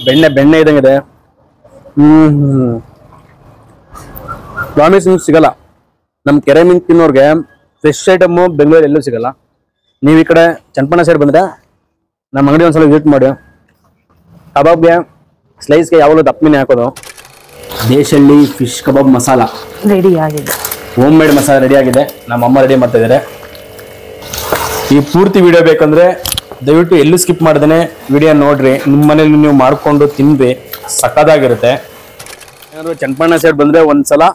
ಬೆಣ್ಣೆ ಬೆಣ್ಣೆ ಇದಂಗಿದೆ ಹ್ಮ್ ಪ್ರಾಮಿಸ್ ನಿಮ್ಗೆ ಸಿಗಲ್ಲ ನಮ್ಮ ಕೆರೆ ಮೀನು ತಿನ್ನೋರ್ಗೆ ಫ್ರೆಶ್ ಐಟಮು ಬೆಂಗಳೂರು ಎಲ್ಲೂ ಸಿಗಲ್ಲ ನೀವು ಈ ಕಡೆ ಚನ್ನಪಣ್ಣ ಸೈಡ್ ಬಂದ್ರೆ ನಮ್ಮ ಅಂಗಡಿ ಒಂದ್ಸಲ ವಿಸಿಟ್ ಮಾಡಿ ಕಬಾಬ್ಗೆ ಸ್ಲೈಸ್ಗೆ ಯಾವಾಗಲೂ ದಪ್ಪ ಮೀನು ಹಾಕೋದು Deshalli fish kebab masala ready ಆಗಿದೆ ಹೋಮ್ ಮೇಡ್ ಮಸಾಲ ರೆಡಿ ಆಗಿದೆ ನಮ್ಮ ಅಮ್ಮ ರೆಡಿ ಮಾಡ್ತಾ ಇದ್ದಾರೆ ಈ ಪೂರ್ತಿ ವಿಡಿಯೋ ಬೇಕಂದ್ರೆ ದಯವಿಟ್ಟು ಎಲ್ಲೂ ಸ್ಕಿಪ್ ಮಾಡ್ದೇನೆ ವಿಡಿಯೋ ನೋಡ್ರಿ ನಿಮ್ಮ ಮನೇಲಿ ನೀವು ಮಾಡ್ಕೊಂಡು ತಿನ್ರಿ ಸಕ್ಕದಾಗಿರುತ್ತೆ ಏನಾದ್ರು ಚನ್ನಪಣ್ಣ ಸೈಡ್ ಬಂದ್ರೆ ಒಂದ್ಸಲ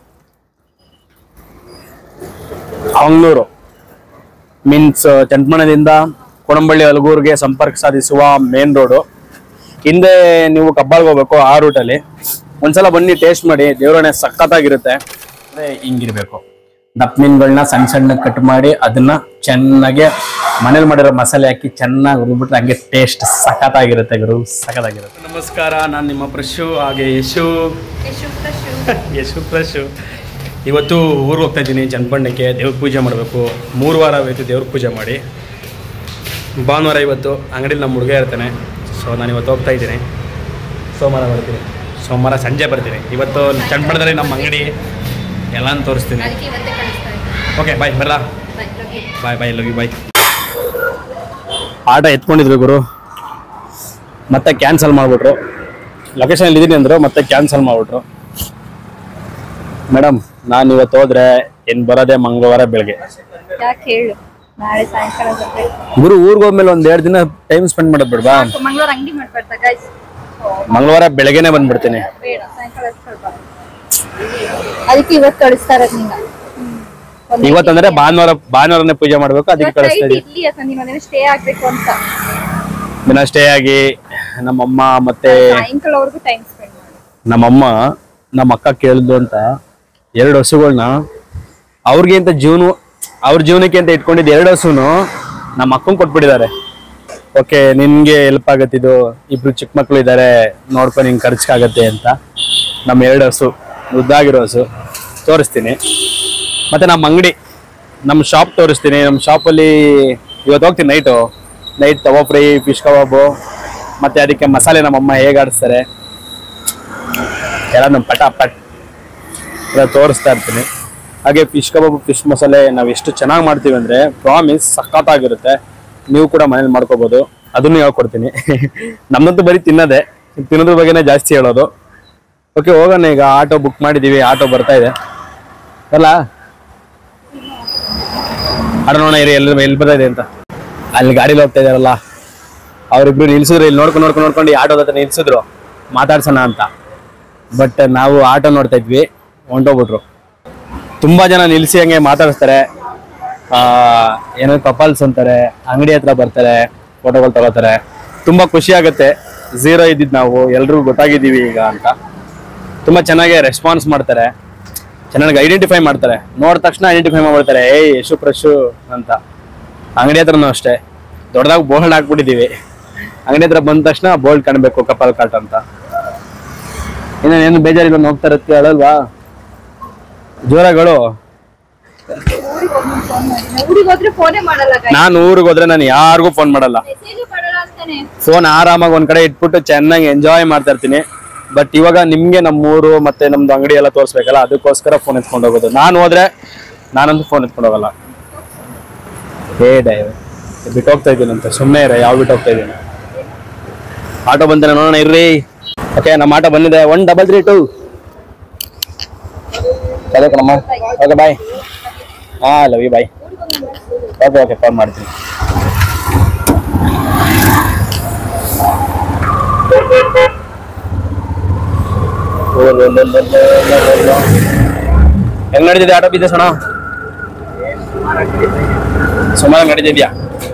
ಮಂಗಳೂರು ಮೀನ್ಸ್ ಚನ್ನಪಣ್ಣದಿಂದ ಕೊಡಂಬಳ್ಳಿ ಹಲಗೂರ್ಗೆ ಸಂಪರ್ಕ ಸಾಧಿಸುವ ಮೇನ್ ರೋಡು ಹಿಂದೆ ನೀವು ಕಬ್ಬಾಳ್ಗೆ ಹೋಗ್ಬೇಕು ಆ ರೂಟಲ್ಲಿ ಒಂದ್ಸಲ ಬನ್ನಿ ಟೇಸ್ಟ್ ಮಾಡಿ ದೇವರಣೆ ಸಖತ್ತಾಗಿರುತ್ತೆ ಅಂದ್ರೆ ಹಿಂಗಿರ್ಬೇಕು ದಪ್ಪ ಮೀನುಗಳನ್ನ ಸಣ್ಣ ಸಣ್ಣ ಕಟ್ ಮಾಡಿ ಅದನ್ನ ಚೆನ್ನಾಗಿ ಮನೇಲಿ ಮಾಡಿರೋ ಮಸಾಲೆ ಹಾಕಿ ಚೆನ್ನಾಗಿ ಹುರಿದ್ಬಿಟ್ರೆ ಹಂಗೆ ಟೇಸ್ಟ್ ಸಖತ್ತಾಗಿರುತ್ತೆ ಗುರು ಸಖತ್ತಾಗಿರುತ್ತೆ ನಮಸ್ಕಾರ ನಾನು ನಿಮ್ಮ ಪ್ರಶು ಹಾಗೆ ಯಶು ಯಶು ಪ್ರಶು ಇವತ್ತು ಊರಿಗೆ ಹೋಗ್ತಾ ಇದ್ದೀನಿ ಚನ್ನಪಣ್ಣಕ್ಕೆ ದೇವ್ರ ಪೂಜೆ ಮಾಡಬೇಕು ಮೂರು ವಾರ ಆಗೋಯ್ತು ದೇವ್ರ ಪೂಜೆ ಮಾಡಿ ಭಾನುವಾರ ಇವತ್ತು ಅಂಗಡಿಲಿ ನಮ್ಮ ಹುಡುಗ ಇರ್ತಾನೆ ಸೊ ನಾನು ಇವತ್ತು ಹೋಗ್ತಾ ಇದ್ದೀನಿ ಸೋಮವಾರ ಬರ್ತೀನಿ ಸೋಮವಾರ ಸಂಜೆ ಬರ್ತೀನಿ ಇವತ್ತು ಚನ್ನಪಣ್ಣದಲ್ಲಿ ನಮ್ಮ ಅಂಗಡಿ ಎಲ್ಲಾನು ತೋರಿಸ್ತೀನಿ ಅದಕ್ಕೆ ಇವತ್ತೇ ಕಳಿಸ್ತಾ ಇದ್ದೀನಿ ಓಕೆ ಬಾಯ್ ಬರಲಾ bye love you. Bye bye love you bye ಆಟ ಎತ್ಕೊಂಡಿದ್ರು ಗುರು ಮತ್ತೆ ಕ್ಯಾನ್ಸಲ್ ಮಾಡಿಬಿಟ್ರು ಲೊಕೇಶನ್ ಇದ್ದೀನಿ ಅಂದರು ಮತ್ತೆ ಕ್ಯಾನ್ಸಲ್ ಮಾಡಿಬಿಟ್ರು ಮೇಡಮ್ ನಾನು ಇವತ್ತು ಹೋದ್ರೆ ಏನು ಬರೋದೇ ಮಂಗಳವಾರ ಬೆಳಗ್ಗೆ ಯಾಕೆ ಹೇಳು ನಾಳೆ ಸಾಯಂಕಾಲ ಬರ್ಬೇಕು ಗುರು ಊರಿಗೆ ಹೋದ್ಮೇಲೆ ಒಂದ್ ಎರಡು ದಿನ ಟೈಮ್ ಸ್ಪೆಂಡ್ ಮಾಡೋದು ಬಿಡ್ಬಾ ಮಂಗಳವಾರ ಅಂಗಡಿ ಮಾಡ್ಬಾರ್ದ ಗೈಸ್ ಮಂಗಳವಾರ ಬೆಳಗ್ಗೆನೆ ಬಂದ್ಬಿಡ್ತೀನಿ ಬೇಡ ಸಾಯಂಕಾಲ ಸ್ವಲ್ಪ ಅದಕ್ಕೆ ಇವತ್ತು ಕಳಿಸ್ತಾ ಇರೋದು ನಿನ್ನ ಇವತ್ತಂದ್ರೆ ಭಾನುವಾರ ಭಾನುವಾರನೇ ಪೂಜೆ ಮಾಡ್ಬೇಕು ಅದಕ್ಕೆ ಕಳಿಸ್ತಾ ಇದ್ದೀನಿ ಇರ್ಲಿ ಯಾಕಂದ್ರೆ ನೀನ್ ಒಂದಿನ ಸ್ಟೇ ಆಗ್ಬೇಕು ಅಂತ ದಿನ ಸ್ಟೇ ಆಗಿ ನಮ್ಮಮ್ಮ ಮತ್ತೆ ಸಾಯಂಕಾಲವರೆಗೂ ಟೈಮ್ ಸ್ಪೆಂಡ್ ಮಾಡಿ ನಮ್ಮಮ್ಮ ನಮ್ಮ ಅಕ್ಕ ಕೇಳಿದ್ಲು ಅಂತ ಎರಡು ಹಸುಗಳನ್ನ ಅವ್ರಿಗೆ ಅಂತ ಜೀವನ ಅವ್ರ ಜೀವನಕ್ಕೆ ಅಂತ ಇಟ್ಕೊಂಡಿದ್ದು ಎರಡು ಹಸುನು ನಮ್ಮ ಅಕ್ಕಂಗೆ ಕೊಟ್ಬಿಟ್ಟಿದ್ದಾರೆ ಓಕೆ ನಿನ್ಗೆ ಹೆಲ್ಪ್ ಆಗತ್ತಿದು ಇಬ್ರು ಚಿಕ್ಕ ಮಕ್ಳು ಇದ್ದಾರೆ ನೋಡ್ಕೊಂಡು ನಿಂಗೆ ಖರ್ಚಾಗತ್ತೆ ಅಂತ ನಮ್ಮ ಎರಡು ಹಸು ಉದ್ದಾಗಿರೋ ಹಸು ತೋರಿಸ್ತೀನಿ ಮತ್ತೆ ನಮ್ಮ ಅಂಗಡಿ ನಮ್ಮ ಶಾಪ್ ತೋರಿಸ್ತೀನಿ ನಮ್ಮ ಶಾಪಲ್ಲಿ ಇವತ್ತು ಹೋಗ್ತೀನಿ night night tawa fry fish kebab ಮತ್ತೆ ಅದಕ್ಕೆ ಮಸಾಲೆ ನಮ್ಮಮ್ಮ ಹೇಗೆ ಆಡಿಸ್ತಾರೆ ಎಲ್ಲ ನಮ್ಮ ಪಟ ಪಟ್ ಎಲ್ಲ ತೋರಿಸ್ತಾ ಇರ್ತೀನಿ ಹಾಗೆ ಫಿಶ್ ಕಬಾಬ್ ಫಿಶ್ ಮಸಾಲೆ ನಾವು ಎಷ್ಟು ಚೆನ್ನಾಗಿ ಮಾಡ್ತೀವಿ ಅಂದರೆ ಪ್ರಾಮಿಸ್ ಸಖತ್ತಾಗಿರುತ್ತೆ ನೀವು ಕೂಡ ಮನೇಲಿ ಮಾಡ್ಕೋಬೋದು ಅದನ್ನು ಹೇಳ್ಕೊಡ್ತೀನಿ ನಮ್ಮಂತೂ ಬರೀ ತಿನ್ನೋದೇ ತಿನ್ನೋದ್ರ ಬಗ್ಗೆನೇ ಜಾಸ್ತಿ ಹೇಳೋದು ಓಕೆ ಹೋಗೋಣ ಈಗ ಆಟೋ ಬುಕ್ ಮಾಡಿದ್ದೀವಿ ಆಟೋ ಬರ್ತಾ ಇದೆ ಅಲ್ಲ ಆಟೋ ನೋಡೋಣ ಇರಿ ಎಲ್ಲಿ ಎಲ್ಲಿ ಬರ್ತಾ ಇದೆ ಅಂತ ಅಲ್ಲಿ ಗಾಡೀಲಿ ಹೋಗ್ತಾ ಇದಾರಲ್ಲ ಅವ್ರಿಬ್ರು ನಿಲ್ಸಿದ್ರು ಇಲ್ಲಿ ನೋಡ್ಕೊಂಡು ನೋಡ್ಕೊಂಡು ನೋಡ್ಕೊಂಡು ಈ ಆಟೋದ ಹತ್ರ ನಿಲ್ಸಿದ್ರು ಮಾತಾಡ್ಸೋಣ ಅಂತ ಬಟ್ ನಾವು ಆಟೋ ನೋಡ್ತಾ ಇದ್ವಿ ಹೊಂಟೋಗ್ಬಿಟ್ರು ತುಂಬಾ ಜನ ನಿಲ್ಸಿ ಹಂಗೆ ಮಾತಾಡಿಸ್ತಾರೆ ಆ ಏನೋ ಕಪಲ್ಸ್ ಅಂತಾರೆ ಅಂಗಡಿ ಹತ್ರ ಬರ್ತಾರೆ ಫೋಟೋಗಳು ತಗೋತಾರೆ ತುಂಬಾ ಖುಷಿ ಆಗುತ್ತೆ ಝೀರೋ ಇದ್ದಿದ್ದು ನಾವು ಎಲ್ರಿಗೂ ಗೊತ್ತಾಗಿದ್ದೀವಿ ಈಗ ಅಂತ ತುಂಬಾ ಚೆನ್ನಾಗಿ ರೆಸ್ಪಾನ್ಸ್ ಮಾಡ್ತಾರೆ ಚೆನ್ನಾಗಿ ಐಡೆಂಟಿಫೈ ಮಾಡ್ತಾರೆ ನೋಡಿದ ತಕ್ಷಣ ಐಡೆಂಟಿಫೈ ಮಾಡ್ಬಿಡ್ತಾರೆ ಏಯ್ ಯಶು ಪ್ರಶು ಅಂತ ಅಂಗಡಿ ಹತ್ರನೂ ಅಷ್ಟೇ ದೊಡ್ಡದಾಗಿ ಬೋಲ್ಡ್ ಹಾಕ್ಬಿಟ್ಟಿದೀವಿ ಅಂಗಡಿ ಹತ್ರ ಬಂದ ತಕ್ಷಣ ಬೋಲ್ಡ್ ಕಾಣಬೇಕು ಕಪಲ್ ಕಾಟ್ ಅಂತ ಇನ್ನೇನು ಬೇಜಾರಿಲ್ಲ ಹೋಗ್ತಾ ಇರುತ್ತೆ ಅಳಲ್ವಾ ಜೋರಾಗಳು ಊರಿಗೆ ಹೋದ್ರೆ ಫೋನೇ ಮಾಡಲ್ಲ ಗೈಸ್ ನಾನು ಊರಿಗೆ ಹೋದ್ರೆ ನಾನು ಯಾರಿಗೂ ಫೋನ್ ಮಾಡಲ್ಲ ಮೆಸೇಜ್ ಮಾಡಲ್ಲ ಅಂತಾನೆ ಫೋನ್ ಆರಾಮಾಗಿ ಒಂದ್ ಕಡೆ ಇಟ್ಬಿಟ್ಟು ಚೆನ್ನಾಗಿ ಎಂಜಾಯ್ ಮಾಡ್ತಾ ಇರ್ತೀನಿ ಬಟ್ ಇವಾಗ ನಿಮ್ಗೆ ನಮ್ಮೂರು ಮತ್ತೆ ನಮ್ದು ಅಂಗಡಿ ಎಲ್ಲ ತೋರಿಸ್ಬೇಕಲ್ಲ ಅದಕ್ಕೋಸ್ಕರ ಫೋನ್ ಎತ್ಕೊಂಡು ಹೋಗೋದು ನಾನು ಹೋದ್ರೆ ನಾನಂತೂ ಫೋನ್ ಎತ್ಕೊಂಡು ಹೋಗಲ್ಲ ಏ ಡೈವ್ ಬಿಟ್ಟು ಹೋಗ್ತಾ ಇದ್ದೀನಿ ಅಂತ ಸುಮ್ಮನೆ ಇರ ಯಾವ ಬಿಟ್ಟು ಹೋಗ್ತಾ ಇದ್ದೀನಿ ಆಟೋ ಬಂದ್ರೆ ನೋಡೋಣ ಇರ್ರಿ ಓಕೆ ನಮ್ಮ ಆಟೋ ಬಂದಿದೆ ಒನ್ ಡಬಲ್ ತ್ರೀ ಟು ಅದೇ ಕಣಮ್ಮ ಓಕೆ ಬಾಯ್ ಹಾ love you bye okay okay phone ಮಾಡ್ತೀನಿ ಹೆಂಗ್ ನಡೀತಿದೆ ಆಟೋ ಬಿದ್ದೆ ಸಣ ಸುಮಾರು ನಡೀತಿದ್ಯಾ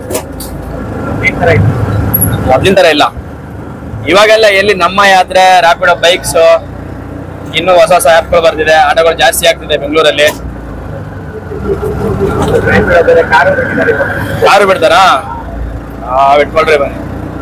ಮೊದ್ಲಿನ ತರ ಇಲ್ಲ ಇವಾಗೆಲ್ಲ ಎಲ್ಲಿ ನಮ್ಮ ಯಾತ್ರೆ ರ್ಯಾಪಿಡೋ ಬೈಕ್ಸ್ ಇನ್ನೂ ಹೊಸ ಹೊಸ ಆ್ಯಪ್ಗಳು ಬರ್ತಿದೆ ಆಟೋಗಳು ಜಾಸ್ತಿ ಆಗ್ತಿದೆ ಬೆಂಗಳೂರಲ್ಲಿ ಕಾರು ಬಿಡ್ತಾರಾ ಹಾ ಬಿಟ್ಕೊಳ್ರಿ ಬನ್ನಿ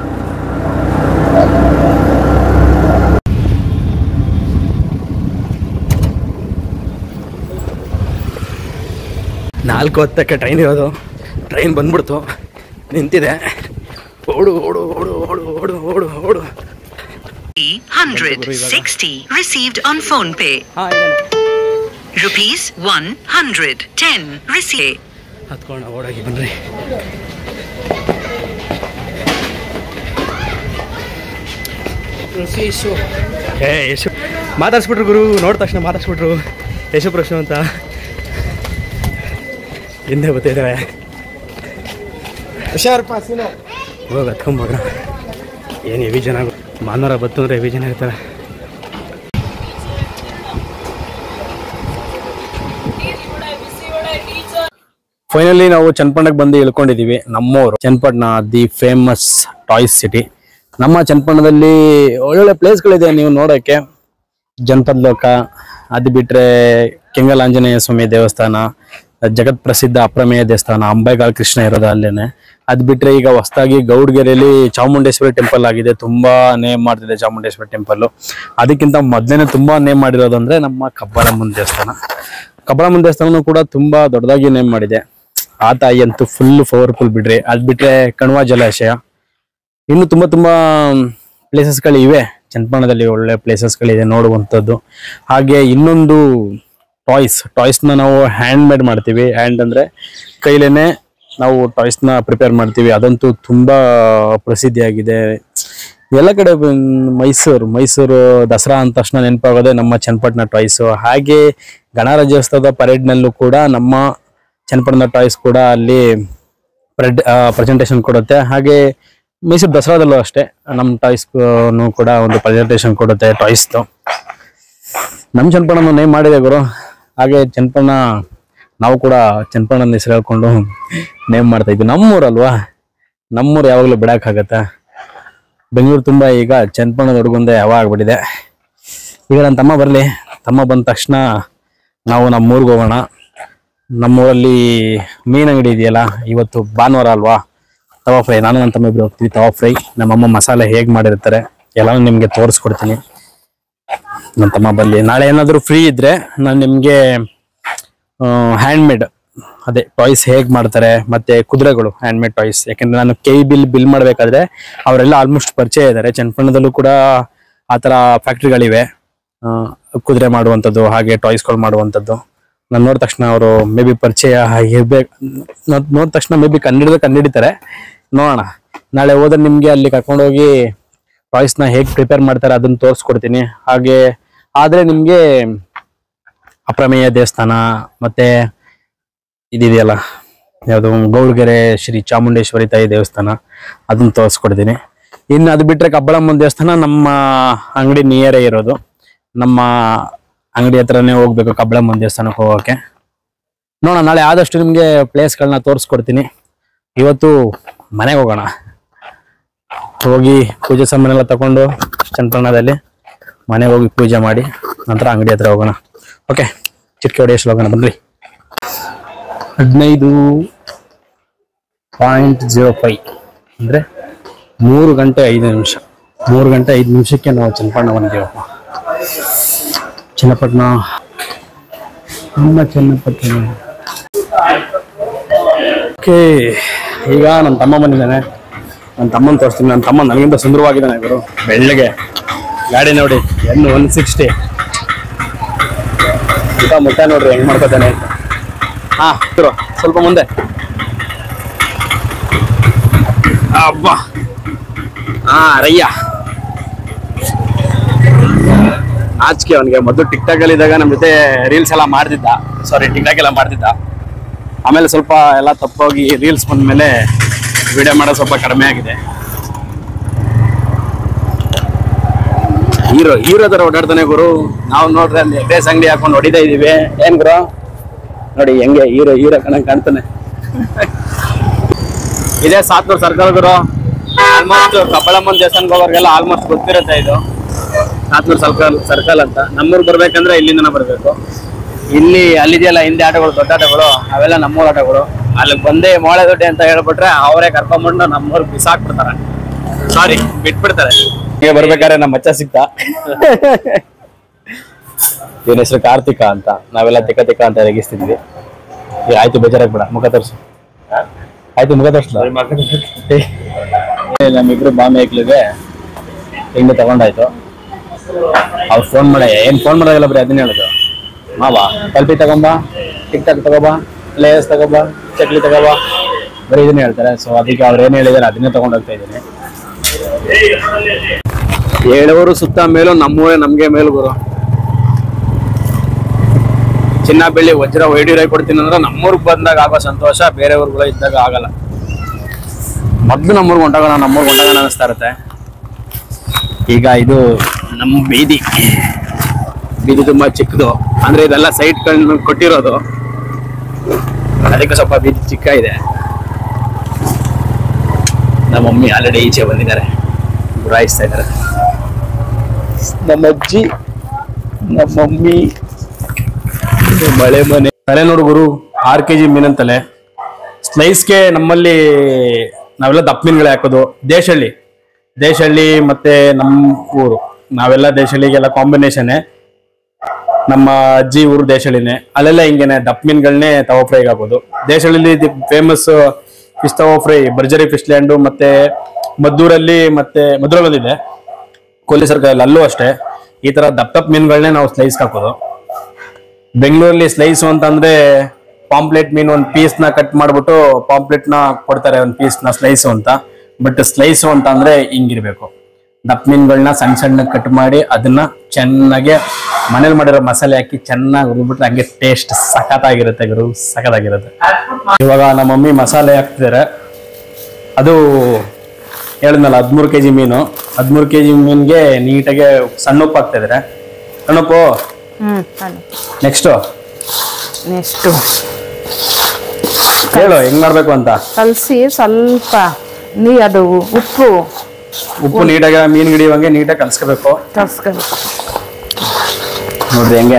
ನಾಲ್ಕು ಹೊತ್ತಕ್ಕೆ ಟ್ರೈನ್ ಇರೋದು ಟ್ರೈನ್ ಬಂದ್ಬಿಡ್ತು ನಿಂತಿದೆ ಓಡು ಓಡು ಓಡು ಓಡು ಓಡು ಓಡು ಓಡು 160 received on phone pay ಹಾ ಇದೇನೆ rupees 110 received ಹತ್ಕೊಂಡು ಓಡಾಗಿ ಬನ್ರಿ ಏ ಯಶು ಮಾತಾಡ್ಸ್ಬಿಟ್ರು ಗುರು ನೋಡಿದ ತಕ್ಷಣ ಮಾತಾಡ್ಸ್ಬಿಟ್ರು ಯಶು ಪ್ರಶ್ನೆ ಅಂತ ಹಿಂದೆ ಬರ್ತಿದ್ದಾರೆ ಹುಷಾರ್ ಪಾಸಿನ ಹೋಗಿ ಹತ್ಕೊಂಬೋಗ್ರ ಏನು ಹೆವಿ ಜನ ಮಾನವರ ಬತ್ತು ಅಂದರೆ ಹೆವಿ ಜನ ಇರ್ತಾರೆ ಫೈನಲಿ ನಾವು ಚನ್ನಪಟ್ಟಣಕ್ಕೆ ಬಂದು ಇಳ್ಕೊಂಡಿದ್ದೀವಿ ನಮ್ಮೂರು Channapatna the famous toys city ನಮ್ಮ ಚನ್ನಪಟ್ಟಣದಲ್ಲಿ ಒಳ್ಳೊಳ್ಳೆ ಪ್ಲೇಸ್ಗಳಿದೆ ನೀವು ನೋಡೋಕ್ಕೆ ಜನಪದ ಲೋಕ ಅದು ಬಿಟ್ಟರೆ ಕೆಂಗಲ್ ಆಂಜನೇಯ ಸ್ವಾಮಿ ದೇವಸ್ಥಾನ ಜಗತ್ ಪ್ರಸಿದ್ಧ ಅಪ್ರಮೇಯ ದೇವಸ್ಥಾನ ಅಂಬೆಗಾಲ್ ಕೃಷ್ಣ ಇರೋದು ಅಲ್ಲೇನೆ ಅದು ಬಿಟ್ಟರೆ ಈಗ ಹೊಸದಾಗಿ ಗೌಡ್ಗೆರೆಯಲ್ಲಿ ಚಾಮುಂಡೇಶ್ವರಿ ಟೆಂಪಲ್ ಆಗಿದೆ ತುಂಬಾ ನೇಮ್ ಮಾಡ್ತಿದೆ ಚಾಮುಂಡೇಶ್ವರಿ ಟೆಂಪಲ್ ಅದಕ್ಕಿಂತ ಮೊದಲೇನೆ ತುಂಬಾ ನೇಮ್ ಮಾಡಿರೋದು ಅಂದ್ರೆ ನಮ್ಮ ಕಬ್ಬಾಳಮ್ಮನ ದೇವಸ್ಥಾನ ಕಬ್ಬಾಳಮ್ಮನ ದೇವಸ್ಥಾನನೂ ಕೂಡ ತುಂಬಾ ದೊಡ್ಡದಾಗಿ ನೇಮ್ ಮಾಡಿದೆ ಆ ತಾಯಿ ಅಂತೂ ಫುಲ್ ಪವರ್ಫುಲ್ ಬಿಡ್ರಿ ಅದ್ ಬಿಟ್ರೆ ಕಣ್ವ ಜಲಾಶಯ ಇನ್ನು ತುಂಬಾ ತುಂಬಾ ಪ್ಲೇಸಸ್ಗಳು ಇವೆ ಚನ್ನಪಟ್ಟಣದಲ್ಲಿ ಒಳ್ಳೆ ಪ್ಲೇಸಸ್ಗಳಿದೆ ನೋಡುವಂಥದ್ದು ಹಾಗೆ ಇನ್ನೊಂದು ಟಾಯ್ಸ್ ಟಾಯ್ಸ್ನ ನಾವು ಹ್ಯಾಂಡ್ ಮೇಡ್ ಮಾಡ್ತೀವಿ ಹ್ಯಾಂಡ್ ಅಂದ್ರೆ ಕೈಲೇನೆ ನಾವು ಟಾಯ್ಸ್ನ ಪ್ರಿಪೇರ್ ಮಾಡ್ತೀವಿ ಅದಂತೂ ತುಂಬಾ ಪ್ರಸಿದ್ಧಿಯಾಗಿದೆ ಎಲ್ಲ ಕಡೆ ಬನ್- ಮೈಸೂರು ಮೈಸೂರು ದಸರಾ ಅಂದ ತಕ್ಷಣ ನೆನಪಾಗೋದೆ ನಮ್ಮ ಚನ್ನಪಟ್ಟಣ ಟಾಯ್ಸ್ ಹಾಗೆ ಗಣರಾಜ್ಯೋತ್ಸವದ ಪರೇಡ್ನಲ್ಲೂ ಕೂಡ ನಮ್ಮ ಚನ್ನಪಟ್ಟಣ ಟಾಯ್ಸ್ ಕೂಡ ಅಲ್ಲಿ ಪ್ರೆಸೆಂಟೇಷನ್ ಕೊಡುತ್ತೆ ಹಾಗೆ ಮೈಸೂರು ದಸರಾದಲ್ಲೂ ಅಷ್ಟೇ ನಮ್ಮ ಟಾಯ್ಸ್ ಕೂಡ ಒಂದು ಪ್ರೆಸೆಂಟೇಷನ್ ಕೊಡುತ್ತೆ ಟಾಯ್ಸ್ದು ನಮ್ಮ ಚನ್ನಪಟ್ಟಣ ನೇಮ್ ಮಾಡಿದೆ ಗುರು ಹಾಗೆ ಚನ್ನಪಣ್ಣ ನಾವು ಕೂಡ ಚನ್ನಪಣ್ಣನ ಹೆಸರು ಹೇಳ್ಕೊಂಡು ನೇಮ್ ಮಾಡ್ತಾ ಇದ್ವಿ ನಮ್ಮೂರಲ್ವಾ ನಮ್ಮೂರು ಯಾವಾಗಲೂ ಬಿಡಕ್ಕಾಗತ್ತಾ ಬೆಂಗಳೂರು ತುಂಬ ಈಗ ಚನ್ನಪಣ್ಣದ ಹುಡುಗಂದೆ ಯಾವ ಆಗ್ಬಿಟ್ಟಿದೆ ಈಗ ನನ್ನ ತಮ್ಮ ಬರಲಿ ತಮ್ಮ ಬಂದ ತಕ್ಷಣ ನಾವು ನಮ್ಮೂರಿಗೆ ಹೋಗೋಣ ನಮ್ಮೂರಲ್ಲಿ ಮೀನ್ ಅಂಗಡಿ ಇದೆಯಲ್ಲ ಇವತ್ತು ಭಾನುವಾರ ಅಲ್ವಾ ತವಾ ಫ್ರೈ ನಾನು ನನ್ನ ತಮ್ಮ ಇಬ್ರು ಹೋಗ್ತೀವಿ ತವಾ ಫ್ರೈ ನಮ್ಮಮ್ಮ ಮಸಾಲೆ ಹೇಗೆ ಮಾಡಿರ್ತಾರೆ ಎಲ್ಲಾನು ನಿಮಗೆ ತೋರಿಸ್ಕೊಡ್ತೀನಿ ನನ್ನ ತಮ್ಮ ಬರಲಿ ನಾಳೆ ಏನಾದರೂ ಫ್ರೀ ಇದ್ರೆ ನಾನು ನಿಮಗೆ ಹ್ಯಾಂಡ್ ಮೇಡ್ ಅದೇ ಟಾಯ್ಸ್ ಹೇಗೆ ಮಾಡ್ತಾರೆ ಮತ್ತೆ ಕುದುರೆಗಳು ಹ್ಯಾಂಡ್ ಮೇಡ್ ಟಾಯ್ಸ್ ಯಾಕಂದ್ರೆ ನಾನು ಕೈ ಬಿಲ್ ಬಿಲ್ ಮಾಡಬೇಕಾದ್ರೆ ಅವರೆಲ್ಲ ಆಲ್ಮೋಸ್ಟ್ ಪರಿಚಯ ಇದ್ದಾರೆ ಚನ್ನಪಣ್ಣದಲ್ಲೂ ಕೂಡ ಆ ಥರ ಫ್ಯಾಕ್ಟ್ರಿಗಳಿವೆ ಕುದುರೆ ಮಾಡುವಂಥದ್ದು ಹಾಗೆ ಟಾಯ್ಸ್ಗಳು ಮಾಡುವಂಥದ್ದು ನಾನು ನೋಡಿದ ತಕ್ಷಣ ಅವರು ಮೇ ಬಿ ಪರಿಚಯ ಇರ್ಬೇಕು ನೋಡಿದ ತಕ್ಷಣ ಮೇ ಬಿ ಕನ್ನಡದ ಕಂಡಿಡಿತಾರೆ ನೋಡೋಣ ನಾಳೆ ಹೋದ್ರೆ ನಿಮಗೆ ಅಲ್ಲಿ ಕರ್ಕೊಂಡೋಗಿ ಟಾಯ್ಸ್ನ ಹೇಗೆ ಪ್ರಿಪೇರ್ ಮಾಡ್ತಾರೆ ಅದನ್ನ ತೋರಿಸ್ಕೊಡ್ತೀನಿ ಹಾಗೆ ಆದರೆ ನಿಮಗೆ ಅಪ್ರಮೇಯ ದೇವಸ್ಥಾನ ಮತ್ತೆ ಇದಿದೆಯಲ್ಲ ಯಾವುದು ಗೌಡ್ಗೆರೆ ಶ್ರೀ ಚಾಮುಂಡೇಶ್ವರಿ ತಾಯಿ ದೇವಸ್ಥಾನ ಅದನ್ನ ತೋರಿಸ್ಕೊಡ್ತೀನಿ ಇನ್ನು ಅದು ಬಿಟ್ಟರೆ ಕಬ್ಬಳಮ್ಮನ ದೇವಸ್ಥಾನ ನಮ್ಮ ಅಂಗಡಿ ನಿಯರೇ ಇರೋದು ನಮ್ಮ ಅಂಗಡಿ ಹತ್ರನೇ ಹೋಗ್ಬೇಕು ಕಬ್ಬಳಮ್ಮನ ದೇವಸ್ಥಾನಕ್ಕೆ ಹೋಗೋಕೆ ನೋಡೋಣ ನಾಳೆ ಆದಷ್ಟು ನಿಮಗೆ ಪ್ಲೇಸ್ಗಳನ್ನ ತೋರಿಸ್ಕೊಡ್ತೀನಿ ಇವತ್ತು ಮನೆಗೆ ಹೋಗೋಣ ಹೋಗಿ ಪೂಜೆ ಸಾಮಾನೆಲ್ಲ ತಗೊಂಡು ಚನ್ನಪಟ್ಟಣದಲ್ಲಿ ಮನೆಗೆ ಹೋಗಿ ಪೂಜೆ ಮಾಡಿ ನಂತರ ಅಂಗಡಿ ಹತ್ರ ಹೋಗೋಣ ಓಕೆ ಚಿಟ್ಕೆ ಹೊಡೆಯಷ್ಟು ಹೋಗೋಣ ಬನ್ರಿ ಹದಿನೈದು ಪಾಯಿಂಟ್ ಜೀರೋ ಫೈವ್ ಅಂದರೆ ಮೂರು ಗಂಟೆ ಐದು ನಿಮಿಷ ಮೂರು ಗಂಟೆ ಐದು ನಿಮಿಷಕ್ಕೆ ನಾವು ಚನ್ನಪಟ್ಟಣ ಬಂದಿದ್ದೀವಪ್ಪ ಚನ್ನಪಟ್ಟಣ ನಮ್ಮ ಚನ್ನಪಟ್ಟಣ ಓಕೆ ಈಗ ನನ್ನ ತಮ್ಮ ಬಂದಿದ್ದಾನೆ ನನ್ನ ತಮ್ಮನ ತೋರಿಸ್ತೀನಿ ನನ್ನ ತಮ್ಮ ನನಗಿಂತ ಸುಂದರವಾಗಿದ್ದಾನೆ ಗುರು ಬೆಳ್ಳಗೆ ಗಾಡಿ ನೋಡಿ ಎನ್ ಒನ್ ಸಿಕ್ಸ್ಟಿ ಊಟ ಮುಟ್ಟ ನೋಡ್ರಿ ಹೆಂಗ್ ಮಾಡ್ಕೋತಾನೆ ಅಂತ ಹಾ ಗುರು ಸ್ವಲ್ಪ ಮುಂದೆ ಅಬ್ಬ ಹಾ ರಯ್ಯ ನಾಚಿಕೆ ಅವನಿಗೆ ಮೊದಲು ಟಿಕ್ ಟಾಕ್ ಅಲ್ಲಿ ಇದ್ದಾಗ ನಮ್ಮ ಜೊತೆ ರೀಲ್ಸ್ ಎಲ್ಲ ಮಾಡ್ತಿದ್ದ ಸಾರಿ ಟಿಕ್ ಟಾಕ್ ಎಲ್ಲ ಮಾಡ್ತಿದ್ದ ಆಮೇಲೆ ಸ್ವಲ್ಪ ಎಲ್ಲ ತಪ್ಪೋಗಿ ರೀಲ್ಸ್ ಬಂದ್ಮೇಲೆ ವಿಡಿಯೋ ಮಾಡೋದು ಸ್ವಲ್ಪ ಕಡಿಮೆ ಆಗಿದೆ ಹೀರೋ ಹೀರೋ ತರ ಓಡಾಡ್ತಾನೆ ಗುರು ನಾವು ನೋಡ್ರಿ ಅಲ್ಲಿ ಡ್ರೆಸ್ ಅಂಗಡಿ ಹಾಕೊಂಡು ಹೊಡಿತಾ ಇದೀವಿ ಏನ್ ಗುರು ನೋಡಿ ಹೆಂಗೆ ಹೀರೋ ಹೀರೋ ಕಣಂಗ್ ಕಾಣ್ತಾನೆ ಇದೇ ಸಾತ್ನೂರ್ ಸರ್ಕಲ್ ಗುರು ಆಲ್ಮೋಸ್ಟ್ ಕಬ್ಬಳಮ್ಮನ ದೇವಸ್ಥಾನಕ್ಕೆ ಹೋಗೋರ್ಗೆಲ್ಲ ಆಲ್ಮೋಸ್ಟ್ ಗೊತ್ತಿರುತ್ತೆ ಇದು ಸಾತ್ನೂರ್ ಸರ್ಕಲ್ ಸರ್ಕಲ್ ಅಂತ ನಮ್ಮೂರ್ ಬರ್ಬೇಕಂದ್ರೆ ಇಲ್ಲಿಂದನೇ ಬರ್ಬೇಕು ಇಲ್ಲಿ ಅಲ್ಲಿದೆಯಲ್ಲ ಹಿಂದೆ ಆಟಗಳು ದೊಡ್ಡ ಆಟಗಳು ಅವೆಲ್ಲ ನಮ್ಮೂರ್ ಆಟಗಳು ಅಲ್ಲಿ ಬಂದೇ ಮೋಳೆ ದೊಡ್ಡೆ ಅಂತ ಹೇಳ್ಬಿಟ್ರೆ ಅವರೇ ಕರ್ಕೊಂಡ್ಬಂದು ನಮ್ಮೂರ್ ಬಿಸಾಕ್ಬಿಡ್ತಾರೆ ಸಾರಿ ಬಿಟ್ಬಿಡ್ತಾರೆ ಹೀಗೆ ಬರ್ಬೇಕಾದ್ರೆ ನಮ್ಮ ಮಚ್ಚ ಸಿಕ್ತ ಇವನ ಹೆಸರು ಕಾರ್ತಿಕ ಅಂತ ನಾವೆಲ್ಲ ತಿಕ್ಕ ತಿಕ್ಕ ಅಂತ ರೇಗಿಸ್ತಿದ್ವಿ ಏ, ಆಯ್ತು ಬೇಜಾರಾಗ್ಬೇಡ ಮುಖ ತೋರ್ಸು ಆಯ್ತು ಮುಖ ತೋರ್ಸ್ಲ ನಮ್ಮಿಬ್ರು ಬಾಂಬೆ ಐಕ್ಲಿಗೆ ತಿಂಡಿ ತಗೊಂಡಾಯ್ತು ಅವ್ರು ಫೋನ್ ಮಾಡ ಏನ್ ಫೋನ್ ಮಾಡೋದಿಲ್ಲ ಬರೀ ಅದನ್ನ ಹೇಳುದು ಮಾವ ಕಲ್ಪಿ ತಗೊಂಬ ಟಿಕ್ ಟಾಕ್ ತಗೋಬ ಲೇಸ್ ತಗೋಬ ಚಕ್ಲಿ ತಗೋಬ ಬರೀ ಇದನ್ನ ಹೇಳ್ತಾರೆ ಸೊ ಅದಕ್ಕೆ ಅವ್ರು ಏನ್ ಹೇಳಿದಾರೆ ಅದನ್ನೇ ತಗೊಂಡ್ ಹೋಗ್ತಾ ಇದ್ದೀನಿ ಹೇಳೋರು ಸುತ್ತ ಮೇಲೂ ನಮ್ಮೂರೇ ನಮ್ಗೆ ಮೇಲು ಗುರು ಚಿನ್ನ ಬೆಳ್ಳಿ ವಜ್ರ ವೈಡೂರೈ ಕೊಡ್ತೀನಿ ಅಂದ್ರೆ ನಮ್ಮೂರ್ಗ್ ಬಂದಾಗ ಆಗೋ ಸಂತೋಷ ಬೇರೆ ಊರುಗಳು ಇದ್ದಾಗ ಆಗಲ್ಲ ಮೊದ್ಲು ನಮ್ಮೂರ್ಗ್ ಹೊಂಟಾಗೋಣ ನಮ್ಮೂರ್ಗ್ ಹೊಂಟಾಗೋಣ ಅನಿಸ್ತಾ ಇರುತ್ತೆ ಈಗ ಇದು ನಮ್ಮ ಬೀದಿ ಬೀದಿ ತುಂಬಾ ಚಿಕ್ಕದು ಅಂದ್ರೆ ಇದೆಲ್ಲ ಸೈಟ್ ಕೊಟ್ಟಿರೋದು ಅದಕ್ಕೆ ಸ್ವಲ್ಪ ಬೀದಿ ಚಿಕ್ಕ ಇದೆ ನಮ್ಮ ಮಮ್ಮಿ ಆಲ್ರೆಡಿ ಈಚೆ ಬಂದಿದ್ದಾರೆ ಗುರಾಯಿಸ್ತಾ ಇದ್ದಾರೆ ನಮ್ಮ ಅಜ್ಜಿ ನಮ್ಮ ಮಮ್ಮಿ ಇದು ಮಳೆ ಮನೆ ತಲೆ ನೋಡು ಗುರು ಆರ್ ಕೆ ಜಿ ಮೀನನ್ ತಲೆ ಸ್ಲೈಸ್ಗೆ ನಮ್ಮಲ್ಲಿ ನಾವೆಲ್ಲ ದಪ್ಪ ಮೀನುಗಳೇ ಹಾಕೋದು ದೇಶಹಳ್ಳಿ ದೇಶಹಳ್ಳಿ ಮತ್ತೆ ನಮ್ಮ ಊರು ನಾವೆಲ್ಲ ದೇಶಹಳ್ಳಿಗೆಲ್ಲ ಕಾಂಬಿನೇಷನ್ ನಮ್ಮ ಅಜ್ಜಿ ಊರು ದೇಶಹಳ್ಳಿನೇ ಅಲ್ಲೆಲ್ಲ ಹಿಂಗೇನೆ ದಪ್ಪ ಮೀನುಗಳನ್ನೇ ತವ ಫ್ರೈಗೆ ಹಾಕೋದು ದೇಶಹಳ್ಳಿಲಿ ಫೇಮಸ್ ಫಿಶ್ ತವ ಫ್ರೈ ಬರ್ಜರಿ ಫಿಶ್ ಲ್ಯಾಂಡು ಮತ್ತೆ ಮದ್ದೂರಲ್ಲಿ ಮತ್ತೆ ಮದ್ದೂರಲ್ಲಿ ಒಂದಿದೆ ಕೊಲ್ಲಿ ಸರ್ಕಲ್ ಅಲ್ಲೂ ಅಷ್ಟೇ ಈ ತರ ದಪ್ಪ ದಪ್ಪ ಮೀನುಗಳನ್ನೇ ನಾವು ಸ್ಲೈಸ್ ಹಾಕೋದು ಬೆಂಗಳೂರಲ್ಲಿ ಸ್ಲೈಸ್ ಅಂತಂದ್ರೆ ಪಾಂಪ್ಲೆಟ್ ಮೀನು ಒಂದು ಪೀಸ್ ನ ಕಟ್ ಮಾಡ್ಬಿಟ್ಟು ಪಾಂಪ್ಲೆಟ್ ನ ಕೊಡ್ತಾರೆ ಒಂದು ಪೀಸ್ ನ ಸ್ಲೈಸ್ ಅಂತ ಬಟ್ ಸ್ಲೈಸ್ ಅಂತ ಅಂದ್ರೆ ಹಿಂಗಿರ್ಬೇಕು ದಪ್ಪ ಮೀನುಗಳನ್ನ ಸಣ್ಣ ಸಣ್ಣ ಕಟ್ ಮಾಡಿ ಅದನ್ನ ಚೆನ್ನಾಗಿ ಮನೇಲಿ ಮಾಡಿರೋ ಮಸಾಲೆ ಹಾಕಿ ಚೆನ್ನಾಗಿ ಹುರಿದ್ಬಿಟ್ರೆ ಹಂಗೆ ಟೇಸ್ಟ್ ಸಖತ್ತಾಗಿರುತ್ತೆ ಗುರು ಸಖತ್ತಾಗಿರುತ್ತೆ ಇವಾಗ ನಮ್ಮ ಮಮ್ಮಿ ಮಸಾಲೆ ಹಾಕ್ತಿದ್ದಾರೆ ಅದು ಹೇಳಿದ್ನಲ್ಲ ಹದಿಮೂರು ಕೆ ಜಿ ಮೀನು ಹದಿಮೂರು ಕೆ ಜಿ ಮೀನಿಗೆ ನೀಟಾಗಿ ಸಣ್ಣ ಉಪ್ಪು ಹಾಕ್ತಾ ಇದ್ದಾರೆ ಸಣ್ಣ ಉಪ್ಪು ಹ್ಮ್ ನೆಕ್ಸ್ಟ್ ನೆಕ್ಸ್ಟು ಹೇಳು ಹೆಂಗ್ ಮಾಡ್ಬೇಕು ಅಂತ ಕಲಸಿ ಸ್ವಲ್ಪ ನೀ ಅದು ಉಪ್ಪು ಉಪ್ಪು ನೀಟಾಗಿ ಮೀನ್ ಹಿಡಿಯುವಂಗೆ ನೀಟಾಗಿ ಕಲ್ಸ್ಕೋಬೇಕು ಕಲ್ಸ್ಕೊಬೇಕು ನೋಡ್ರಿ ಹೆಂಗೆ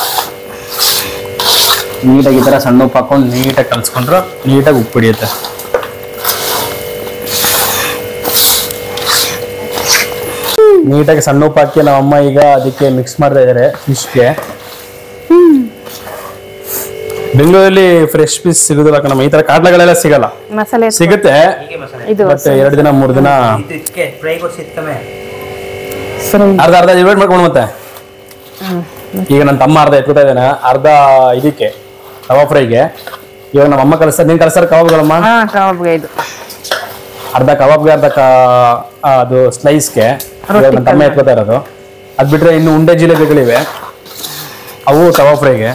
ನೀಟಾಗಿ ಈ ತರ ಸಣ್ಣ ಉಪ್ಪು ಹಾಕೊಂಡು ನೀಟಾಗಿ ಕಲ್ಸ್ಕೊಂಡ್ರೆ ನೀಟಾಗಿ ಉಪ್ಪು ಹಿಡಿಯುತ್ತೆ ನೀಟಾಗಿ ಸಣ್ಣ ಉಪ್ಪು ಹಾಕಿ ನಮ್ಮ ಅಮ್ಮ ಈಗ ಅದಕ್ಕೆ ಮಿಕ್ಸ್ ಮಾಡ್ತಾ ಇದಾರೆ ಫಿಶ್ಗೆ ಬೆಂಗಳೂರಲ್ಲಿ ಫ್ರೆಶ್ ಪೀಸ್ ಸಿಗುದಿಲ್ಲ ನಮ್ಮ ಈ ತರ ಕಾಟ್ಲಗಳೆಲ್ಲ ಸಿಗಲ್ಲ ಮಸಾಲೆ ಸಿಗುತ್ತೆ ಇದು ಬಟ್ ಎರಡು ದಿನ ಮೂರು ದಿನ ಇದಕ್ಕೆ ಫ್ರೈಗೂ ಸಿಗ್ತವೆ ಸರಿ ಅರ್ಧ ಅರ್ಧ ಡಿವೈಡ್ ಮಾಡ್ಕೊಂಡು ಮತ್ತೆ ಈಗ ನನ್ನ ತಮ್ಮ ಅರ್ಧ ಎತ್ಕೊತಾ ಇದ್ದಾನೆ ಅರ್ಧ ಇದಕ್ಕೆ ತವಾ ಫ್ರೈಗೆ ಇವಾಗ ನಮ್ಮ ಅಮ್ಮ ಕಲಿಸ್ತಾರೆ ನೀನ್ ಕಲಿಸ್ತಾರೆ ಕಬಾಬ್ಗಳಮ್ಮ ಹಾ ಕಬಾಬ್ಗೆ ಇದು ಅರ್ಧ ಕಬಾಬ್ಗೆ ಅರ್ಧ ಕ- ಆ, ಅದು ಸ್ಲೈಸ್ಗೆ ಇವಾಗ ನನ್ನ ತಮ್ಮ ಎತ್ಕೊತಾ ಇರೋದು ಅದ್ ಬಿಟ್ರೆ ಇನ್ನು ಉಂಡೆ ಜಿಲೇಬಿಗಳಿವೆ ಅವು ತವಾ ಫ್ರೈಗೆ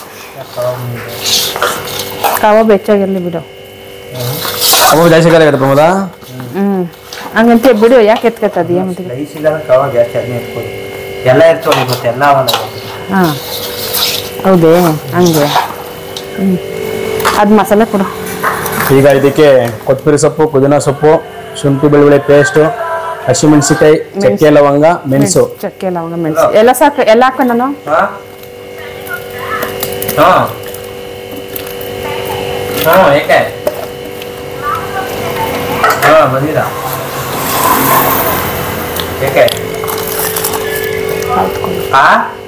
ಕಬಾಬ್ ಹೆಚ್ಚಾಗಿರ್ಲಿ ಬಿಡು ಅವು ಜಾಸ್ತಿ ಕಾಲ ಆಗುತ್ತೆ ಪ್ರಮೋದ ಹ್ಮ್ ಹಂಗಂತೆ ಬಿಡು ಯಾಕೆ ಎತ್ಕೊತದ ಮತ್ತೆ ರೈಸ್ ಇಲ್ಲ ಕವ ಜಾಸ್ತಿ ಅದನ್ನೇ ಇಟ್ಕೊಳ್ಳಿ ಎಲ್ಲ ಇರ್ತವೆ ಇವತ್ತು ಎಲ್ಲ ಒಂದು ಹಾ ಹೌದೇ ಹಂಗೆ ಹ್ಮ್ ಅದು ಮಸಾಲೆ ಕೊಡು ಈಗ ಇದಕ್ಕೆ ಕೊತ್ತಂಬರಿ ಸೊಪ್ಪು ಪುದೀನ ಸೊಪ್ಪು ಶುಂಠಿ ಬೆಳ್ಳುಳ್ಳಿ ಪೇಸ್ಟು ಹಸಿಮೆಣಸಿಕಾಯಿ ಚಕ್ಕೆ ಲವಂಗ ಮೆಣಸು ಚಕ್ಕೆ ಲವಂಗ ಮೆಣಸು ಎಲ್ಲ ಸಾಕು ಎಲ್ಲ ಹಾಕ ನಾನು ಹಾ ಹಾ ಹಾ ಏಕೆ ಹಾ ಬಂದಿಲ್ಲ ಏಕೆ ಹಾ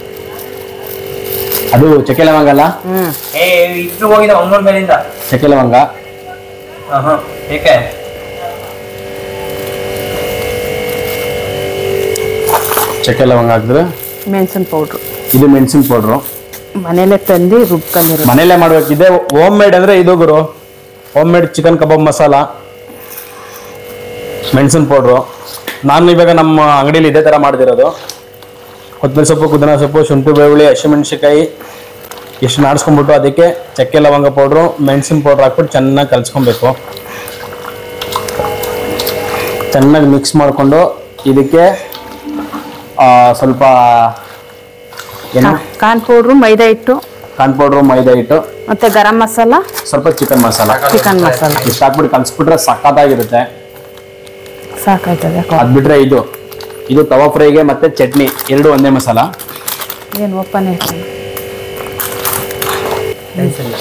ಅದು ಚಕ್ಕೆ ಲವಂಗ ಅಲ್ಲ ಹ್ಮ್ ಏ ಇಷ್ಟು ಹೋಗಿದೆ ಒಂದೊಂದು ಮೇಲಿಂದ ಚಕ್ಕೆ ಲವಂಗ ಹಾ ಹಾ ಏಕೆ ಚಕ್ಕೆ ಲವಂಗ ಹಾಕಿದ್ರೆ ಮೆಣಸಿನ ಪೌಡ್ರು ಇದು ಮೆಣಸಿನ ಪೌಡ್ರು ಮನೇಲೆ ತಂದು ರುಬ್ಕೊಂಡಿರೋ ಮನೇಲೆ ಮಾಡ್ಬೇಕಿದೆ ಹೋಮ್ ಮೇಡ್ ಅಂದ್ರೆ ಇದು ಗುರು home made chicken kebab masala ಮೆಣಸಿನ ಪೌಡ್ರು ನಾನು ಇವಾಗ ನಮ್ಮ ಅಂಗಡಿಯಲ್ಲಿ ಇದೇ ತರ ಮಾಡ್ದಿರೋದು ಕೊತ್ತಂಬರಿ ಸೊಪ್ಪು ಪುದೀನ ಸೊಪ್ಪು ಶುಂಠಿ ಬೆಳ್ಳುಳ್ಳಿ ಹಸಿಮೆಣಸಿಕಾಯಿ ಇಷ್ಟು ನಾಡ್ಸ್ಕೊಂಡ್ಬಿಟ್ಟು ಅದಕ್ಕೆ ಚಕ್ಕೆ ಲವಂಗ ಪೌಡ್ರು ಮೆಣಸಿನ ಪೌಡ್ರ್ ಹಾಕ್ಬಿಟ್ಟು ಚೆನ್ನಾಗಿ ಕಲ್ಸ್ಕೊಬೇಕು ಚೆನ್ನಾಗಿ ಮಿಕ್ಸ್ ಮಾಡಿಕೊಂಡು ಇದಕ್ಕೆ ಆ, ಸ್ವಲ್ಪ ಏನು ಕಾರ್ನ್ ಪೌಡ್ರು ಮೈದಾ ಹಿಟ್ಟು ಕಾರ್ನ್ ಪೌಡ್ರು ಮೈದಾ ಹಿಟ್ಟು ಮತ್ತೆ ಗರಂ ಮಸಾಲ ಸ್ವಲ್ಪ ಚಿಕನ್ ಮಸಾಲ ಚಿಕನ್ ಮಸಾಲ ಇಷ್ಟು ಹಾಕ್ಬಿಟ್ಟು ಕಲ್ಸ್ಬಿಟ್ರೆ ಸಖತ್ತಾಗಿರುತ್ತೆ ಸಾಕಾಯ್ತದೆ ಅದ್ ಬಿಟ್ರೆ ಇದು ಇದು ತವಾ ಫ್ರೈಗೆ ಮತ್ತೆ ಚಟ್ನಿ ಎರಡು ಒಂದೇ ಮಸಾಲ ಏನು ಓಪನ್ ಆಯ್ತು ರೈಸ್ ಇಲ್ಲ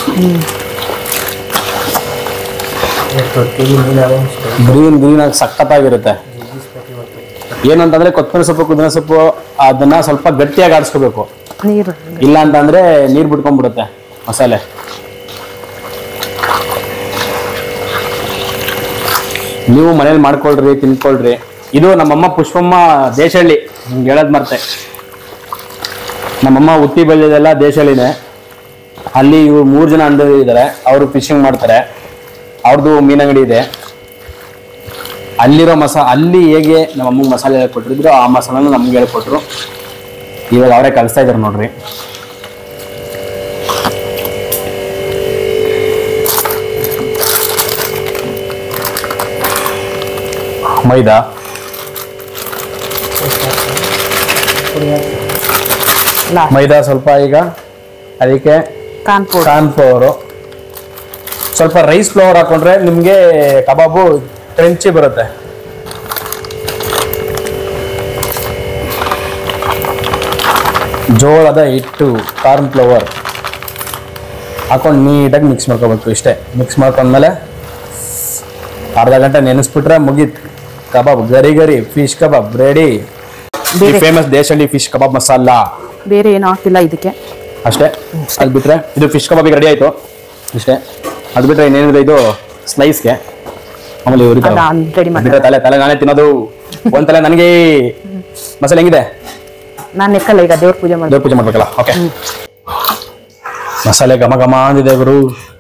ಎಷ್ಟು ಕೆಜಿ ಮೀನಾವೆ ಇಷ್ಟು ಗ್ರೀನ್ ಗ್ರೀನ್ ಆಗಿ ಸಖತ್ತಾಗಿರುತ್ತೆ ಏನಂತಂದ್ರೆ ಕೊತ್ತಂಬರಿ ಸೊಪ್ಪು ಪುದೀನ ಸೊಪ್ಪು ಅದನ್ನ ಸ್ವಲ್ಪ ಗಟ್ಟಿಯಾಗಿ ಆಡಿಸ್ಕೋಬೇಕು ನೀರು ಇಲ್ಲ ಅಂತಂದ್ರೆ ನೀರ್ ಬಿಟ್ಕೊಂಡ್ಬಿಡುತ್ತೆ ಮಸಾಲೆ ನೀವು ಮನೇಲಿ ಮಾಡ್ಕೊಳ್ರಿ ತಿನ್ಕೊಳ್ರಿ ಇದು ನಮ್ಮಮ್ಮ ಪುಷ್ಪಮ್ಮ ದೇಶಹಳ್ಳಿ ನಿಮ್ಗೆ ಹೇಳೋದ್ ಮರ್ತೆ ನಮ್ಮಮ್ಮ ಉತ್ತಿ ಬೆಳೆದೆಲ್ಲ ದೇಶಹಳ್ಳಿನೇ ಅಲ್ಲಿ ಇವ್ರು ಮೂರು ಜನ ಅಂದ ಇದ್ದಾರೆ ಅವರು ಫಿಶಿಂಗ್ ಮಾಡ್ತಾರೆ ಅವ್ರದ್ದು ಮೀನಂಗಡಿ ಇದೆ ಅಲ್ಲಿರೋ ಮಸಾ ಅಲ್ಲಿ ಹೇಗೆ ನಮ್ಮ ಅಮ್ಮಗೆ ಮಸಾಲೆ ಹೇಳ್ಕೊಟ್ಟಿದ್ರು ಆ ಮಸಾಲನ ನಮ್ಗೆ ಹೇಳ್ಕೊಟ್ರು ಇವಾಗ ಅವರೇ ಕಲಿಸ್ತಾ ಇದಾರೆ ನೋಡ್ರಿ ಮೈದಾ ಲಾಸ್ಟ್ ಮೈದಾ ಸ್ವಲ್ಪ ಈಗ ಅದಕ್ಕೆ ಕಾನ್ ಪೌಡರ್ ಕಾರ್ನ್ ಫ್ಲವರು ಸ್ವಲ್ಪ ರೈಸ್ ಫ್ಲವರ್ ಹಾಕೊಂಡ್ರೆ ನಿಮಗೆ ಕಬಾಬು ಕ್ರಂಚಿ ಬರುತ್ತೆ ಜೋಳದ ಹಿಟ್ಟು ಕಾರ್ನ್ ಫ್ಲವರ್ ಹಾಕೊಂಡು ನೀಟಾಗಿ ಮಿಕ್ಸ್ ಮಾಡ್ಕೋಬೇಕು ಇಷ್ಟೇ ಮಿಕ್ಸ್ ಮಾಡ್ಕೊಂಡ್ಮೇಲೆ ಅರ್ಧ ಗಂಟೆ ನೆನೆಸ್ಬಿಟ್ರೆ ಮುಗೀತು ಕಬಾಬ್ ಗರಿ ಗರಿ ಫಿಶ್ ಕಬಾಬ್ ರೆಡಿ ಬೇರೆ famous Deshalli fish kebab masala ಬೇರೆ ಏನೂ ಹಾಕಿಲ್ಲ ಇದಕ್ಕೆ ಅಷ್ಟೇ ಅದು ಬಿಟ್ರೆ ಇದು ಫಿಶ್ ಕಬಾಬಿಗೆ ರೆಡಿ ಆಯ್ತು ಇಷ್ಟೇ ಅದು ಬಿಟ್ರೆ ಇನ್ನೇನಿದೆ ಇದು ಸ್ಲೈಸ್ಗೆ ಆಮೇಲೆ ಇವ್ರಿಗೆ ಅದು ಆಲ್ರೆಡಿ ಮಾಡಿ ಬಿಟ್ರೆ ತಲೆ ತಲೆ ನಾನೇ ತಿನ್ನೋದು ಒಂದ್ ತಲೆ ನನಗೆ ಮಸಾಲೆ ಹೆಂಗಿದೆ ನಾನು ಎಕ್ಕಲ್ಲ ಈಗ ದೇವ್ರ ಪೂಜೆ ಮಾಡಿ ದೇವ್ರ ಪೂಜೆ ಮಾಡ್ಬೇಕಲ್ಲ ಓಕೆ ಮಸಾಲೆ ಘಮ ಘಮ ಅಂದಿದೆ ಗುರು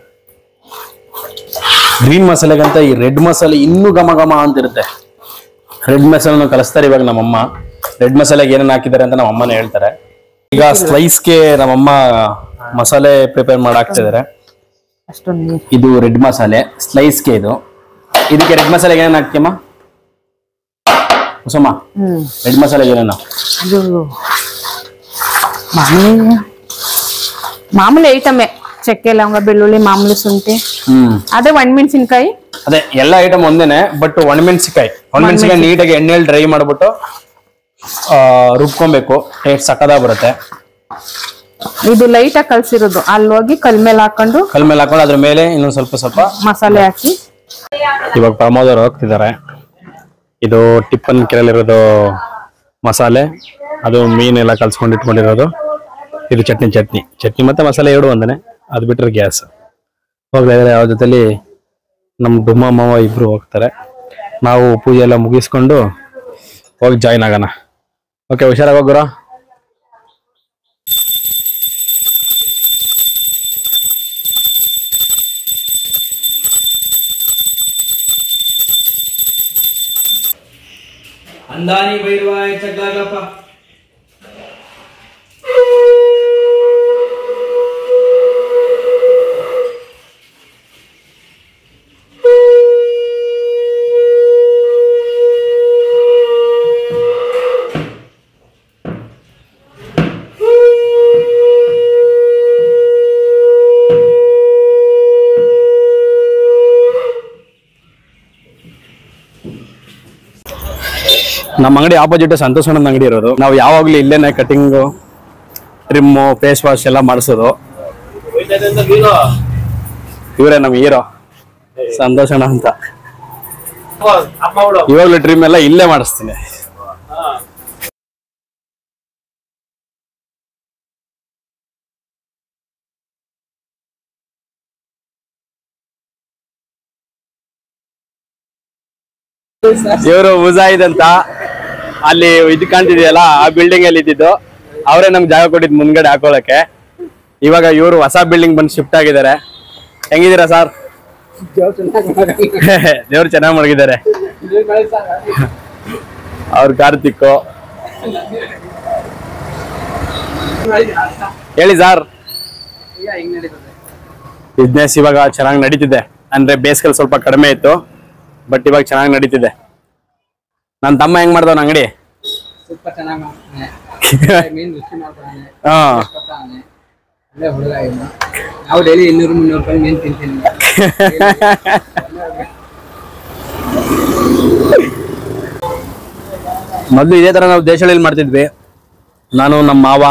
ಗ್ರೀನ್ ಮಸಾಲೆಗಂತ ಈ ರೆಡ್ ಮಸಾಲೆ ಇನ್ನೂ ಘಮ ಘಮ ಅಂತಿರುತ್ತೆ ರೆಡ್ ಮಸಾಲೆನ ಕಲಿಸ್ತಾರೆ ಇವಾಗ ನಮ್ಮಮ್ಮ ರೆಡ್ ಮಸಾಲೆಗೆ ಏನೇನು ಹಾಕಿದ್ದಾರೆ ಅಂತ ನಮ್ಮ ಅಮ್ಮನೇ ಹೇಳ್ತಾರೆ ಈಗ ಸ್ಲೈಸ್ಗೆ ನಮ್ಮಮ್ಮ ಮಸಾಲೆ ಪ್ರಿಪೇರ್ ಮಾಡಾಕ್ತಿದ್ದಾರೆ ಅಷ್ಟೊಂದು ನೀರು ಇದು ರೆಡ್ ಮಸಾಲೆ ಸ್ಲೈಸ್ಗೆ ಇದು ಇದಕ್ಕೆ ರೆಡ್ ಮಸಾಲೆಗೆ ಏನೇನು ಹಾಕ್ತಿಯಮ್ಮ ಹೊಸಮ್ಮ ಹ್ಮ್ ರೆಡ್ ಮಸಾಲೆಗೆ ಏನೇನು ಇದು ಮಾಮೂಲಿ ಮಾಮೂಲಿ ಐಟಮೇ ಚಕ್ಕೆ ಲವಂಗ ಬೆಳ್ಳುಳ್ಳಿ ಮಾಮೂಲಿ ಶುಂಠಿ ಹ್ಮ್ ಅದೇ ಒಣಮೆಣಸಿನ್ಕಾಯಿ ಅದೇ ಎಲ್ಲ ಐಟಮ್ ಒಂದೇನೆ ಬಟ್ ಒಣಮೆಣಸಿಕಾಯಿ ಒಣಮೆಣಸಿಕಾಯಿ ನೀಟಾಗಿ ಎಣ್ಣೆಯಲ್ಲಿ ಡ್ರೈ ಮಾಡ್ಬಿಟ್ಟು ಆ, ರುಬ್ಕೊಬೇಕು ಟೇಸ್ಟ್ ಸಕ್ಕದಾಗ ಬರುತ್ತೆ ಇದು ಲೈಟ್ ಆಗಿ ಕಲ್ಸಿರೋದು ಅಲ್ಲಿ ಹೋಗಿ ಕಲ್ ಮೇಲೆ ಹಾಕೊಂಡು ಕಲ್ ಮೇಲೆ ಹಾಕೊಂಡು ಅದ್ರ ಮೇಲೆ ಇನ್ನೊಂದು ಸ್ವಲ್ಪ ಸ್ವಲ್ಪ ಮಸಾಲೆ ಹಾಕಿ ಇವಾಗ ಪ್ರಮೋದ್ ಅವ್ರು ಹೋಗ್ತಿದ್ದಾರೆ ಇದು ಟಿಪ್ಪನ್ ಕೆರೆಯಲ್ಲಿರೋದು ಮಸಾಲೆ ಅದು ಮೀನೆಲ್ಲ ಕಲ್ಸ್ಕೊಂಡು ಇಟ್ಕೊಂಡಿರೋದು ಇದು ಚಟ್ನಿ ಚಟ್ನಿ ಚಟ್ನಿ ಮತ್ತೆ ಮಸಾಲೆ ಎರಡು ಒಂದನೆ ಅದು ಬಿಟ್ಟರೆ ಗ್ಯಾಸ್ ಹೋಗ್ತಾ ಇದ್ದಾರೆ ಅವ್ರ ಜೊತೆಲಿ ನಮ್ಮ ಡುಮ್ಮ ಮಾವ ಇಬ್ರು ಹೋಗ್ತಾರೆ ನಾವು ಪೂಜೆ ಎಲ್ಲ ಮುಗಿಸ್ಕೊಂಡು ಹೋಗಿ ಜಾಯ್ನ್ ಆಗೋಣ ಓಕೆ ಹುಷಾರಾಗಿ ಹೋಗ್ರ ಅಂದಾನಿ ಬೈರುವಾಯ ಚಗ್ಲಾಗಪ್ಪ ನಮ್ಮ ಅಂಗಡಿ ಆಪೋಸಿಟ್ ಸಂತೋಷ್ ಅಣ್ಣನ ಅಂಗಡಿ ಇರೋದು ನಾವು ಯಾವಾಗ್ಲೂ ಇಲ್ಲೇನೆ ಕಟಿಂಗು ಟ್ರಿಮ್ಮು ಫೇಸ್ ವಾಶ್ ಎಲ್ಲ ಮಾಡಿಸೋದು ಇವರೇ ನಮ್ಮ ಹೀರೋ ಸಂತೋಷ್ ಅಣ್ಣ ಅಂತ ಇವಾಗ್ಲೂ ಟ್ರಿಮ್ ಎಲ್ಲ ಇಲ್ಲೇ ಮಾಡಿಸ್ತೀನಿ ಇವರು ಮುಜಾಹಿದ್ ಅಂತ ಅಲ್ಲಿ ಇದು ಕಾಣ್ತಿದೆಯಲ್ಲ ಆ ಬಿಲ್ಡಿಂಗ್ ಅಲ್ಲಿ ಇದ್ದಿದ್ದು ಅವರೇ ನಮ್ಗೆ ಜಾಗ ಕೊಟ್ಟಿದ್ ಮುಂದ್ಗಡೆ ಹಾಕೊಳಕ್ಕೆ ಇವಾಗ ಇವರು ಹೊಸ ಬಿಲ್ಡಿಂಗ್ ಬಂದು ಶಿಫ್ಟ್ ಆಗಿದ್ದಾರೆ ಹೆಂಗಿದ್ದೀರಾ ಸರ್ ದೇವ್ರು ಚೆನ್ನಾಗಿ ಮಡಗಿದ್ದಾರೆ ಅವ್ರ ಕಾರ್ತಿಕ್ಕು ಹೇಳಿ ಸರ್ ಬಿಸ್ನೆಸ್ ಇವಾಗ ಚೆನ್ನಾಗಿ ನಡೀತಿದೆ ಅಂದ್ರೆ ಬೇಸಿಗೆಲ್ ಸ್ವಲ್ಪ ಕಡಿಮೆ ಇತ್ತು ಬಟ್ ಇವಾಗ ಚೆನ್ನಾಗಿ ನಡೀತಿದೆ ನನ್ನ ತಮ್ಮ ಹೆಂಗ್ ಮಾಡ್ದವನ ಅಂಗಡಿ ಸೂಪರ್ ಚೆನ್ನಾಗಿ ಮಾಡ್ತಾನೆ ಮೀನ್ ರುಚಿ ಮಾಡ್ತಾನೆ ಹಾ ಕೊಡ್ತಾನೆ ಒಳ್ಳೆ ಹುಡುಗ ಇವನು ನಾವು ಡೈಲಿ ಇನ್ನೂರು ಮುನ್ನೂರು ರೂಪಾಯಿ ಮೀನ್ ತಿಂತೀನಿ ಮೊದಲು ಇದೇ ತರ ನಾವು ದೇಶಗಳಲ್ಲಿ ಮಾಡ್ತಿದ್ವಿ ನಾನು ನಮ್ಮ ಮಾವ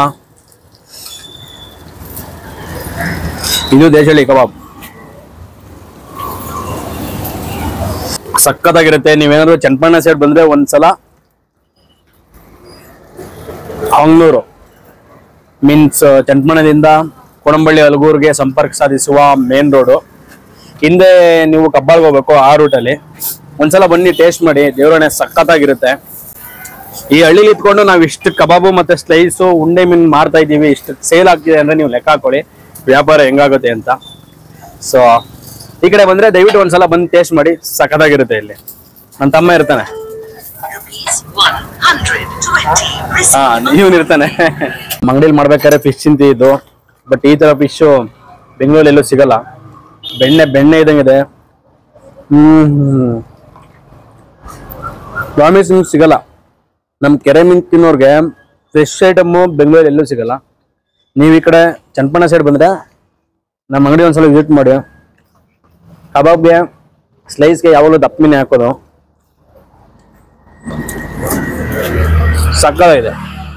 ಇದು ದೇಶಳಿ ಕಬಾಬ್ ಸಖತ್ತಾಗಿರುತ್ತೆ ನೀವೇನಾದ್ರು ಚನ್ನಪಣ್ಣ ಸೈಡ್ ಬಂದ್ರೆ ಒಂದ್ಸಲ ಹಂಗ್ಳೂರು ಮೀನ್ಸ್ ಚನ್ನಪಣ್ಣದಿಂದ ಕೊಣಂಬಳ್ಳಿ ಹಲಗೂರ್ಗೆ ಸಂಪರ್ಕ ಸಾಧಿಸುವ ಮೇನ್ ರೋಡು ಹಿಂದೆ ನೀವು ಕಬ್ಬಾಳ್ಗೆ ಹೋಗ್ಬೇಕು ಆ ರೂಟಲ್ಲಿ ಒಂದ್ಸಲ ಬನ್ನಿ ಟೇಸ್ಟ್ ಮಾಡಿ ದೇವರಣೆ ಸಖತ್ತಾಗಿರುತ್ತೆ ಈ ಹಳ್ಳಿಲಿ ಇಟ್ಕೊಂಡು ನಾವು ಇಷ್ಟು ಕಬಾಬು ಮತ್ತೆ ಸ್ಲೈಸು ಉಂಡೆ ಮೀನು ಮಾರ್ತಾ ಇದೀವಿ ಇಷ್ಟು ಸೇಲ್ ಆಗ್ತಿದೆ ಅಂದ್ರೆ ನೀವು ಲೆಕ್ಕ ಹಾಕೊಳ್ಳಿ ವ್ಯಾಪಾರ ಹೆಂಗಾಗುತ್ತೆ ಅಂತ ಸೊ ಈ ಕಡೆ ಬಂದ್ರೆ ದಯವಿಟ್ಟು ಒಂದ್ಸಲ ಬಂದು ಟೇಸ್ಟ್ ಮಾಡಿ ಸಖತ್ತಾಗಿರುತ್ತೆ ಇಲ್ಲಿ ನನ್ನ ತಮ್ಮ ಇರ್ತಾನೆ Rupees 120. ಹಾ ಇವನ್ ಇರ್ತಾನೆ ಅಂಗಡಿಲಿ ಮಾಡ್ಬೇಕಾದ್ರೆ ಫಿಶ್ ತಿಂತಿದ್ದು ಬಟ್ ಈ ತರ ಫಿಶ್ ಬೆಂಗಳೂರಲ್ಲಿ ಎಲ್ಲೂ ಸಿಗಲ್ಲ ಬೆಣ್ಣೆ ಬೆಣ್ಣೆ ಇದಂಗಿದೆ ಹ್ಮ್ ಪ್ರಾಮಿಸ್ ನಿಮ್ಗೆ ಸಿಗಲ್ಲ ನಮ್ ಕೆರೆ ಮೀನ್ ತಿನ್ನೋರ್ಗೆ ಫ್ರೆಶ್ ಐಟಮು ಬೆಂಗಳೂರಲ್ಲಿ ಎಲ್ಲೂ ಸಿಗಲ್ಲ ನೀವು ಈ ಕಡೆ ಚನ್ನಪಣ್ಣ ಸೈಡ್ ಬಂದ್ರೆ ನಮ್ಮ ಅಂಗಡಿ ಒಂದ್ಸಲ ವಿಸಿಟ್ ಮಾಡಿ ಕಬಾಬ್ಗೆ ಸ್ಲೈಸ್ಗೆ ಯಾವಾಗಲೂ ದಪ್ಪ ಮೀನು ಹಾಕೋದು ಸಕ್ಕತ್ತಾಗಿದೆ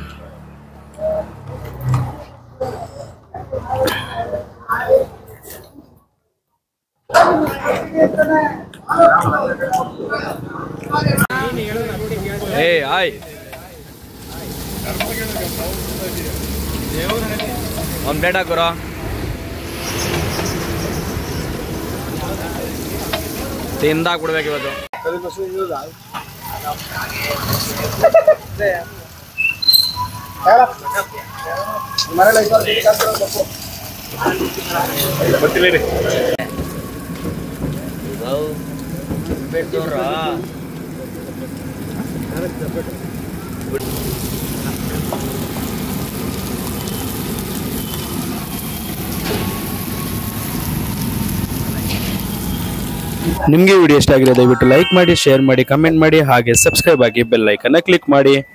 ಏ ಆಯ್ ಒಂದು ಪ್ಲೇಟ್ ಹಾಕೋರ ತಿಂದಾಕ್ ಬಿಡ್ಬೇಕು ಇವತ್ತು ನಿಮಗೆ ವಿಡಿಯೋ ಇಷ್ಟ ಆಗಿದೆ ದಯವಿಟ್ಟು ಲೈಕ್ ಮಾಡಿ ಶೇರ್ ಮಾಡಿ ಕಮೆಂಟ್ ಮಾಡಿ ಹಾಗೆ ಸಬ್ಸ್ಕ್ರೈಬ್ ಆಗಿ ಬೆಲ್ ಐಕನ್ನ ಕ್ಲಿಕ್ ಮಾಡಿ